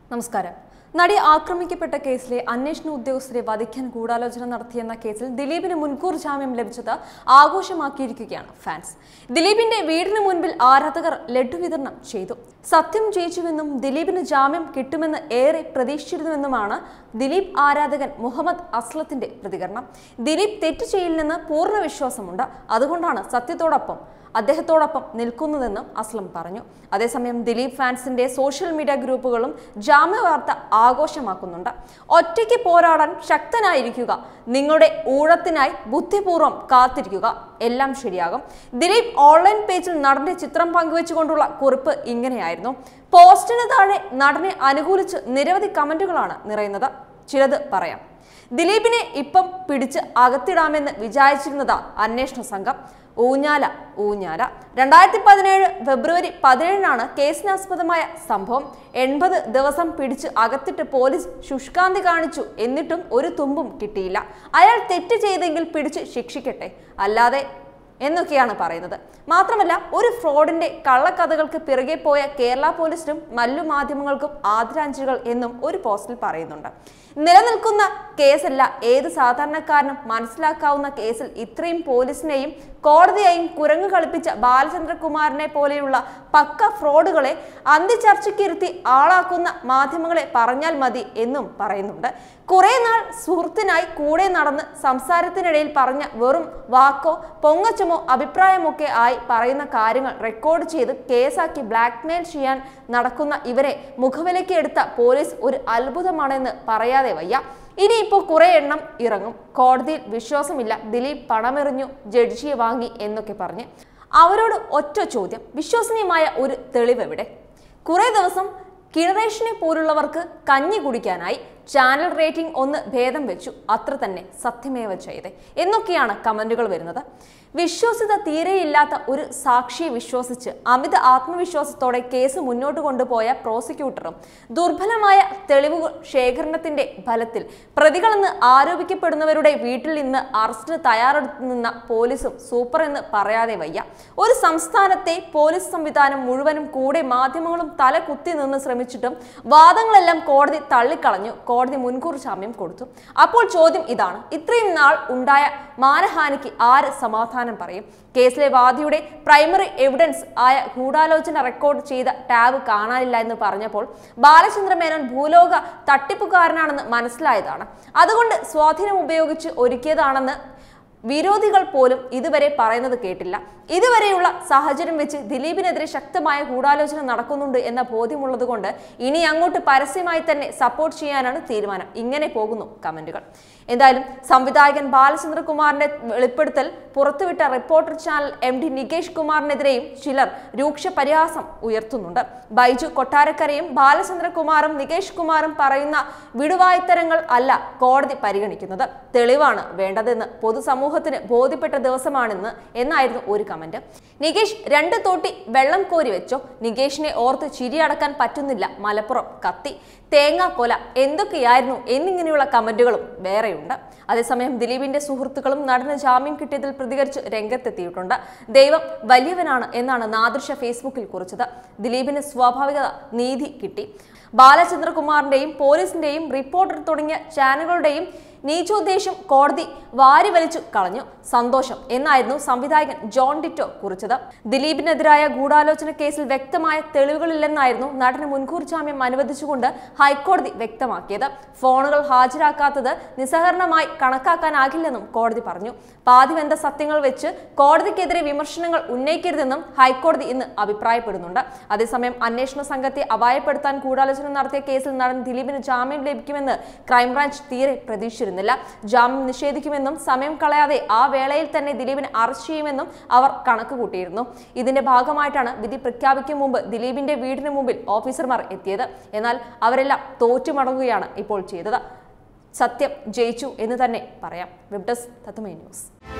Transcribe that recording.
നമസ്കാരം നടി ആക്രമിക്കപ്പെട്ട കേസിലെ അന്വേഷണ ഉദ്യോഗസ്ഥരെ വധിക്കാൻ ഗൂഢാലോചന നടത്തിയെന്ന കേസിൽ ദിലീപിന് മുൻകൂർ ജാമ്യം ലഭിച്ചത് ആഘോഷമാക്കിയിരിക്കുകയാണ് ഫാൻസ് ദിലീപിന്റെ വീടിന് മുൻപിൽ ആരാധകർ ലഡ്ഡു വിതരണം ചെയ്തു സത്യം ജയിച്ചുവെന്നും ദിലീപിന് ജാമ്യം കിട്ടുമെന്ന് ഏറെ പ്രതീക്ഷിച്ചിരുന്നുവെന്നുമാണ് ദിലീപ് ആരാധകൻ മുഹമ്മദ് അസ്ലത്തിന്റെ പ്രതികരണം ദിലീപ് തെറ്റ് ചെയ്യില്ലെന്ന് പൂർണ്ണ വിശ്വാസമുണ്ട് അതുകൊണ്ടാണ് സത്യത്തോടൊപ്പം അദ്ദേഹത്തോടൊപ്പം നിൽക്കുന്നതെന്നും അസ്ലം പറഞ്ഞു അതേസമയം ദിലീപ് ഫാൻസിന്റെ സോഷ്യൽ മീഡിയ ഗ്രൂപ്പുകളും ജാമ്യ വാർത്ത ആഘോഷമാക്കുന്നുണ്ട് ഒറ്റയ്ക്ക് പോരാടാൻ ശക്തനായിരിക്കുക നിങ്ങളുടെ ഊഴത്തിനായി ബുദ്ധിപൂർവ്വം കാത്തിരിക്കുക എല്ലാം ശരിയാകും ദിലീപ് ഓൺലൈൻ പേജിൽ നടന്റെ ചിത്രം പങ്കുവെച്ചുകൊണ്ടുള്ള കുറിപ്പ് ഇങ്ങനെയായിരുന്നു പോസ്റ്റിന് താഴെ നടനെ അനുകൂലിച്ച് നിരവധി കമന്റുകളാണ് നിറയുന്നത് ചിലത് പറയാം ദിലീപിനെ ഇപ്പം പിടിച്ച് അകത്തിടാമെന്ന് വിചാരിച്ചിരുന്നതാ അന്വേഷണ സംഘം ഊഞ്ഞാല ഊഞ്ഞാല രണ്ടായിരത്തി പതിനേഴ് ഫെബ്രുവരി പതിനേഴിനാണ് കേസിനാസ്പദമായ സംഭവം എൺപത് ദിവസം പിടിച്ച് അകത്തിട്ട് പോലീസ് ശുഷ്കാന്തി കാണിച്ചു എന്നിട്ടും ഒരു തുമ്പും കിട്ടിയില്ല അയാൾ തെറ്റ് ചെയ്തെങ്കിൽ പിടിച്ച് ശിക്ഷിക്കട്ടെ അല്ലാതെ എന്നൊക്കെയാണ് പറയുന്നത് മാത്രമല്ല ഒരു ഫ്രോഡിന്റെ കള്ളക്കഥകൾക്ക് പിറകെ പോയ കേരള പോലീസിനും മല്ലു മാധ്യമങ്ങൾക്കും ആദരാഞ്ജലികൾ എന്നും ഒരു പോസ്റ്റിൽ പറയുന്നുണ്ട് നിലനിൽക്കുന്ന കേസല്ല ഏത് സാധാരണക്കാരനും മനസ്സിലാക്കാവുന്ന കേസിൽ ഇത്രയും പോലീസിനെയും കോടതിയെയും കുരങ്ങു കളിപ്പിച്ച ബാലചന്ദ്രകുമാറിനെ പോലെയുള്ള പക്ക ഫ്രോഡുകളെ അന്ത്യചർച്ചയ്ക്കിരുത്തി ആളാക്കുന്ന മാധ്യമങ്ങളെ പറഞ്ഞാൽ മതി എന്നും പറയുന്നുണ്ട് കുറെ നാൾ സുഹൃത്തിനായി കൂടെ നടന്ന് സംസാരത്തിനിടയിൽ പറഞ്ഞ വെറും വാക്കോ പൊങ്ങച്ചമോ അഭിപ്രായമൊക്കെ ആയി പറയുന്ന കാര്യങ്ങൾ റെക്കോർഡ് ചെയ്ത് കേസാക്കി ബ്ലാക്ക്മെയിൽ ചെയ്യാൻ നടക്കുന്ന ഇവരെ മുഖവിലയ്ക്ക് എടുത്ത പോലീസ് ഒരു അത്ഭുതമാണെന്ന് പറയാതെ വയ്യ ഇനിയിപ്പോൾ കുറെ എണ്ണം ഇറങ്ങും കോടതിയിൽ വിശ്വാസമില്ല ദിലീപ് പണമെറിഞ്ഞു ജഡ്ജിയെ വാങ്ങി എന്നൊക്കെ പറഞ്ഞ് അവരോട് ഒറ്റ ചോദ്യം വിശ്വസനീയമായ ഒരു തെളിവെവിടെ കുറെ ദിവസം കിഴറേഷനെ പോലുള്ളവർക്ക് കഞ്ഞി കുടിക്കാനായി ചാനൽ റേറ്റിംഗ് ഒന്ന് ഭേദം വെച്ചു അത്ര തന്നെ സത്യമേവ ചെയ്തേ എന്നൊക്കെയാണ് കമന്റുകൾ വരുന്നത് വിശ്വസിത തീരെയില്ലാത്ത ഒരു സാക്ഷിയെ വിശ്വസിച്ച് അമിത ആത്മവിശ്വാസത്തോടെ കേസ് മുന്നോട്ട് കൊണ്ടുപോയ പ്രോസിക്യൂട്ടറും ദുർബലമായ തെളിവുകൾ ശേഖരണത്തിന്റെ ഫലത്തിൽ പ്രതികളെന്ന് ആരോപിക്കപ്പെടുന്നവരുടെ വീട്ടിൽ നിന്ന് അറസ്റ്റിന് തയ്യാറെടുത്തു നിന്ന പോലീസും സൂപ്പർ എന്ന് പറയാതെ വയ്യ ഒരു സംസ്ഥാനത്തെ പോലീസ് സംവിധാനം മുഴുവനും കൂടെ മാധ്യമങ്ങളും തല കുത്തി നിന്ന് ശ്രമിച്ചിട്ടും വാദങ്ങളെല്ലാം കോടതി തള്ളിക്കളഞ്ഞു കോടതി മുൻകൂർ ജാമ്യം കൊടുത്തു അപ്പോൾ ചോദ്യം ഇതാണ് ഇത്രയും നാൾ ഉണ്ടായ മാനഹാനിക്ക് ആര് സമാധാനം പറയും കേസിലെ വാദിയുടെ പ്രൈമറി എവിഡൻസ് ആയ ഗൂഢാലോചന റെക്കോർഡ് ചെയ്ത ടാബ് കാണാനില്ല എന്ന് പറഞ്ഞപ്പോൾ ബാലചന്ദ്ര മേനോൻ ഭൂലോക തട്ടിപ്പുകാരനാണെന്ന് മനസ്സിലായതാണ് അതുകൊണ്ട് സ്വാധീനം ഉപയോഗിച്ച് ഒരുക്കിയതാണെന്ന് വിരോധികൾ പോലും ഇതുവരെ പറയുന്നത് കേട്ടില്ല ഇതുവരെയുള്ള സാഹചര്യം വെച്ച് ദിലീപിനെതിരെ ശക്തമായ ഗൂഢാലോചന നടക്കുന്നുണ്ട് എന്ന ബോധ്യമുള്ളതുകൊണ്ട് ഇനി അങ്ങോട്ട് പരസ്യമായി തന്നെ സപ്പോർട്ട് ചെയ്യാനാണ് തീരുമാനം ഇങ്ങനെ പോകുന്നു കമന്റുകൾ എന്തായാലും സംവിധായകൻ ബാലചന്ദ്രകുമാറിന്റെ വെളിപ്പെടുത്തൽ പുറത്തുവിട്ട reporter channel M D Nikesh കുമാറിനെതിരെയും ചിലർ രൂക്ഷ പരിഹാസം ഉയർത്തുന്നുണ്ട് ബൈജു കൊട്ടാരക്കരയും ബാലചന്ദ്രകുമാറും നികേഷ് കുമാറും പറയുന്ന വിടുവായ്ത്തരങ്ങൾ അല്ല കോടതി പരിഗണിക്കുന്നത് തെളിവാണ് വേണ്ടതെന്ന് പൊതുസമൂഹത്തിന് ബോധ്യപ്പെട്ട ദിവസമാണെന്ന് എന്നായിരുന്നു ഒരു കമന്റ് നികേഷ് രണ്ട് തോട്ടി വെള്ളം കോരി വെച്ചോ നികേഷിനെ ഓർത്ത് ചിരിയടക്കാൻ പറ്റുന്നില്ല മലപ്പുറം കത്തി തേങ്ങാ കൊല എന്തൊക്കെയായിരുന്നു എന്നിങ്ങനെയുള്ള കമന്റുകളും വേറെയുണ്ട് അതേസമയം ദിലീപിന്റെ സുഹൃത്തുക്കളും നടന് ജാമ്യം കിട്ടിയതിൽ പ്രതികരിച്ച് രംഗത്തെത്തിയിട്ടുണ്ട് ദൈവം വലിയവനാണ് എന്നാണ് നാദൃശ ഫേസ്ബുക്കിൽ കുറിച്ചത് ദിലീപിന് സ്വാഭാവിക നീതി കിട്ടി ബാലചന്ദ്രകുമാറിന്റെയും പോലീസിന്റെയും റിപ്പോർട്ടർ തുടങ്ങിയ ചാനലുകളുടെയും നീചോദ്ദേശം കോടതി വാരി വലിച്ചു കളഞ്ഞു സന്തോഷം എന്നായിരുന്നു സംവിധായകൻ ജോൺ ഡിറ്റോ കുറിച്ചത് ദിലീപിനെതിരായ ഗൂഢാലോചന കേസിൽ വ്യക്തമായ തെളിവുകളില്ലെന്നായിരുന്നു നടന് മുൻകൂർ ജാമ്യം അനുവദിച്ചുകൊണ്ട് ഹൈക്കോടതി വ്യക്തമാക്കിയത് ഫോണുകൾ ഹാജരാക്കാത്തത് നിസ്സഹരണമായി കണക്കാക്കാനാകില്ലെന്നും കോടതി പറഞ്ഞു പാതിവെന്ത സത്യങ്ങൾ വെച്ച് കോടതിക്കെതിരെ വിമർശനങ്ങൾ ഉന്നയിക്കരുതെന്നും ഹൈക്കോടതി ഇന്ന് അഭിപ്രായപ്പെടുന്നുണ്ട് അതേസമയം അന്വേഷണ സംഘത്തെ അപായപ്പെടുത്താൻ ഗൂഢാലോചന നടത്തിയ കേസിൽ നടൻ ദിലീപിന് ജാമ്യം ലഭിക്കുമെന്ന് ക്രൈംബ്രാഞ്ച് തീരെ പ്രതീക്ഷിച്ചിരുന്നില്ല ജാമ്യം നിഷേധിക്കുമെന്നും സമയം കളയാതെ ആ വേളയിൽ തന്നെ ദിലീപിനെ അറസ്റ്റ് ചെയ്യുമെന്നും അവർ കണക്ക് കൂട്ടിയിരുന്നു ഇതിന്റെ ഭാഗമായിട്ടാണ് വിധി പ്രഖ്യാപിക്കും മുമ്പ് ദിലീപിന്റെ വീടിന് മുമ്പിൽ ഓഫീസർമാർ എത്തിയത് എന്നാൽ അവരെല്ലാം തോറ്റുമടങ്ങുകയാണ് ഇപ്പോൾ ചെയ്തത് സത്യം ജയിച്ചു എന്ന് തന്നെ പറയാം വെബ് ഡെസ്ക് തത്തുമൈ ന്യൂസ്